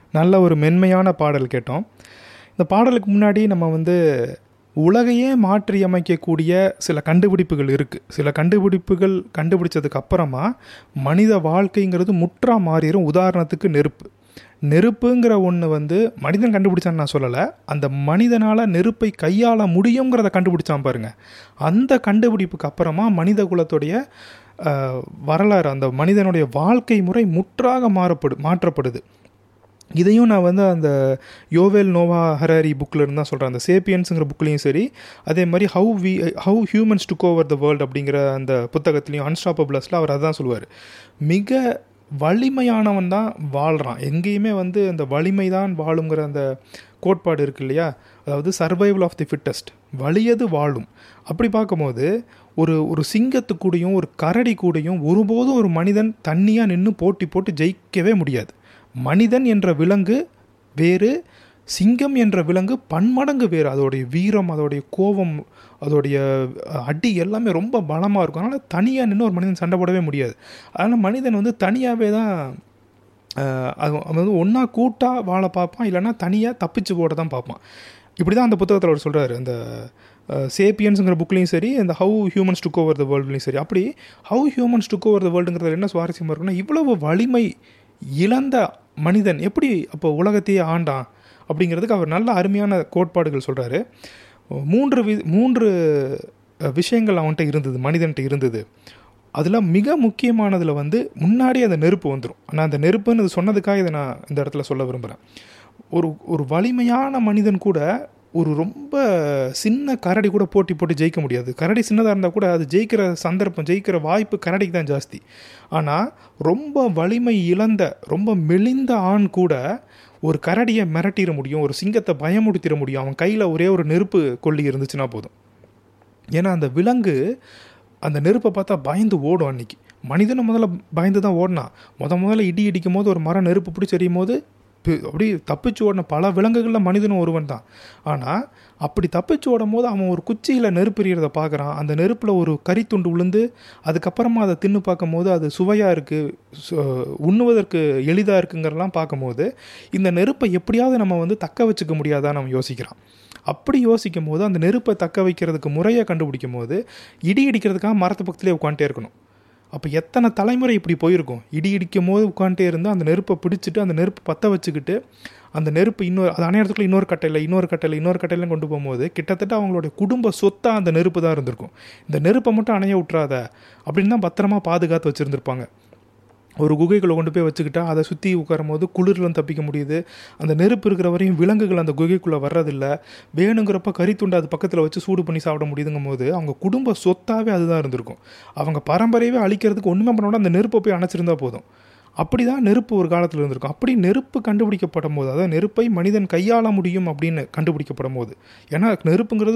நல்ல ஒரு மென்மையான பாடல் கேட்டோம் இந்த பாடலுக்கு முன்னாடி நம்ம வந்து உலகையே மாற்றி அமைக்கக்கூடிய சில கண்டுபிடிப்புகள் இருக்குது சில கண்டுபிடிப்புகள் கண்டுபிடிச்சதுக்கு அப்புறமா மனித வாழ்க்கைங்கிறது முற்றா மாறிடும் உதாரணத்துக்கு நெருப்பு நெருப்புங்கிற ஒன்று வந்து மனிதன் கண்டுபிடிச்சான்னு நான் சொல்லலை அந்த மனிதனால் நெருப்பை கையாள முடியுங்கிறத கண்டுபிடிச்சான் பாருங்க அந்த கண்டுபிடிப்புக்கு அப்புறமா மனித குலத்துடைய அஹ், வரலாறு அந்த மனிதனுடைய வாழ்க்கை முறை முற்றாக மாறப்படு மாற்றப்படுது இதையும் நான் வந்து அந்த யோவேல் நோவா ஹராரி புக்கில் இருந்து தான் சொல்கிறேன் அந்த சேப்பியன்ஸுங்கிற புக்லேயும் சரி அதே மாதிரி how we how humans took over the world அப்படிங்கிற அந்த புத்தகத்துலேயும் அன்ஸ்டாப்பபிளஸில் அவர் அதான் சொல்லுவார் மிக வலிமையானவன் தான் வாழ்கிறான் எங்கேயுமே வந்து அந்த வலிமை தான் வாழுங்கிற அந்த கோட்பாடு இருக்கு இல்லையா அதாவது சர்வைவல் ஆஃப் தி ஃபிட்டஸ்ட் வலியது வாழும் அப்படி பார்க்கும்போது ஒரு ஒரு சிங்கத்து கூடயும் ஒரு கரடி கூடயும் ஒருபோதும் ஒரு மனிதன் தண்ணியாக நின்று போட்டி போட்டு ஜெயிக்கவே முடியாது மனிதன் என்ற விலங்கு வேறு சிங்கம் என்ற விலங்கு பன்மடங்கு வேறு அதோடைய வீரம் அதோடைய கோபம் அதோடைய அஹ், அடி எல்லாமே ரொம்ப பலமாக இருக்கும் அதனால் தனியாக நின்று ஒரு மனிதன் சண்டை போடவே முடியாது அதனால் மனிதன் வந்து தனியாகவே தான் அஹ், அது அவன் வந்து ஒன்றா கூட்டாக வாழ பார்ப்பான் இல்லைன்னா தனியாக தப்பிச்சு போட தான் பார்ப்பான் இப்படி தான் அந்த புத்தகத்தில் அவர் சொல்கிறாரு அந்த சேப்பியன்ஸுங்கிற புக்லேயும் சரி இந்த how humans took over the வேர்ல்ட்லையும் சரி அப்படி how humans took over the வேர்ல்டுங்கிறது என்ன சுவாரஸ்யமாக இருக்குன்னா இவ்வளவு வலிமை இழந்த மனிதன் எப்படி அப்போ உலகத்தையே ஆண்டான் அப்படிங்கிறதுக்கு அவர் நல்ல அருமையான கோட்பாடுகள் சொல்கிறாரு மூன்று வி மூன்று அஹ், விஷயங்கள் அவன்கிட்ட இருந்தது மனிதன்கிட்ட இருந்தது அதில் மிக முக்கியமானதில் வந்து முன்னாடி அந்த நெருப்பு வந்துடும் நான் அந்த நெருப்புன்னு இது சொன்னதுக்காக இதை நான் இந்த இடத்துல சொல்ல விரும்புகிறேன் ஒரு ஒரு வலிமையான மனிதன் கூட ஒரு ரொம்ப சின்ன கரடி கூட போட்டி போட்டு ஜெயிக்க முடியாது கரடி சின்னதாக இருந்தால் கூட அது ஜெயிக்கிற சந்தர்ப்பம் ஜெயிக்கிற வாய்ப்பு கரடிக்கு தான் ஜாஸ்தி ஆனால் ரொம்ப வலிமை இழந்த ரொம்ப மெலிந்த ஆண் கூட ஒரு கரடியை மிரட்டிட முடியும் ஒரு சிங்கத்தை பயமுடுத்திட முடியும் அவன் கையில் ஒரே ஒரு நெருப்பு கொல்லி இருந்துச்சுன்னா போதும் ஏன்னா அந்த விலங்கு அந்த நெருப்பை பார்த்தா பயந்து ஓடும் அன்னைக்கு மனிதனும் முதல்ல பயந்து தான் ஓடினான் முத முதல்ல இடி இடிக்கும் போது ஒரு மரம் நெருப்பு பிடிச்சி எறியும் போது பி- அப்படி தப்பிச்சு ஓடின பல விலங்குகளில் மனிதனும் ஒருவன் தான் ஆனால் அப்படி தப்பிச்சு ஓடும் போது அவன் ஒரு குச்சியில் நெருப்பு எறிகிறத பார்க்குறான் அந்த நெருப்பில் ஒரு கறித்துண்டு விழுந்து அதுக்கப்புறமா அதை தின்னு பார்க்கும்போது அது சுவையாக இருக்குது உண்ணுவதற்கு எளிதாக இருக்குங்கிறலாம் பார்க்கும்போது இந்த நெருப்பை எப்படியாவது நம்ம வந்து தக்க வச்சுக்க முடியாதான்னு நம்ம யோசிக்கிறான் அப்படி யோசிக்கும் போது அந்த நெருப்பை தக்க வைக்கிறதுக்கு முறையை கண்டுபிடிக்கும் போது இடி இடிக்கிறதுக்காக மரத்து பக்கத்துலேயே உட்காந்துட்டே இருக்கணும் அப்போ எத்தனை தலைமுறை இப்படி போயிருக்கும் இடி இடிக்கும் போது உட்காந்துட்டே இருந்து அந்த நெருப்பை பிடிச்சிட்டு அந்த நெருப்பு பற்ற வச்சுக்கிட்டு அந்த நெருப்பு இன்னொரு அது அணையறதுக்குள்ள இன்னொரு கட்டையில் இன்னொரு கட்டையில் இன்னொரு கட்டையில கொண்டு போகும்போது கிட்டத்தட்ட அவங்களுடைய குடும்ப சொத்தாக அந்த நெருப்பு தான் இருந்திருக்கும் இந்த நெருப்பை மட்டும் அணைய விட்றாத அப்படின்னு தான் பத்திரமா பாதுகாத்து வச்சுருந்துருப்பாங்க ஒரு குகைக்குள்ளே கொண்டு போய் வச்சுக்கிட்டா அதை சுற்றி உட்காரும் போது குளிர்லேருந்து தப்பிக்க முடியுது அந்த நெருப்பு இருக்கிற வரையும் விலங்குகள் அந்த குகைக்குள்ளே வர்றதில்ல வேணுங்கிறப்ப கறித்துண்டு அது பக்கத்தில் வச்சு சூடு பண்ணி சாப்பிட முடியுதுங்கும் போது அவங்க குடும்ப சொத்தாவே அதுதான் இருந்திருக்கும் அவங்க பரம்பரையவே அழிக்கிறதுக்கு ஒன்றுமே பண்ணோட அந்த நெருப்பை போய் அணைச்சிருந்தா போதும் அப்படி தான் நெருப்பு ஒரு காலத்தில் இருந்திருக்கும் அப்படி நெருப்பு கண்டுபிடிக்கப்படும் போது அதாவது நெருப்பை மனிதன் கையாள முடியும் அப்படின்னு கண்டுபிடிக்கப்படும் போது ஏன்னா நெருப்புங்கிறது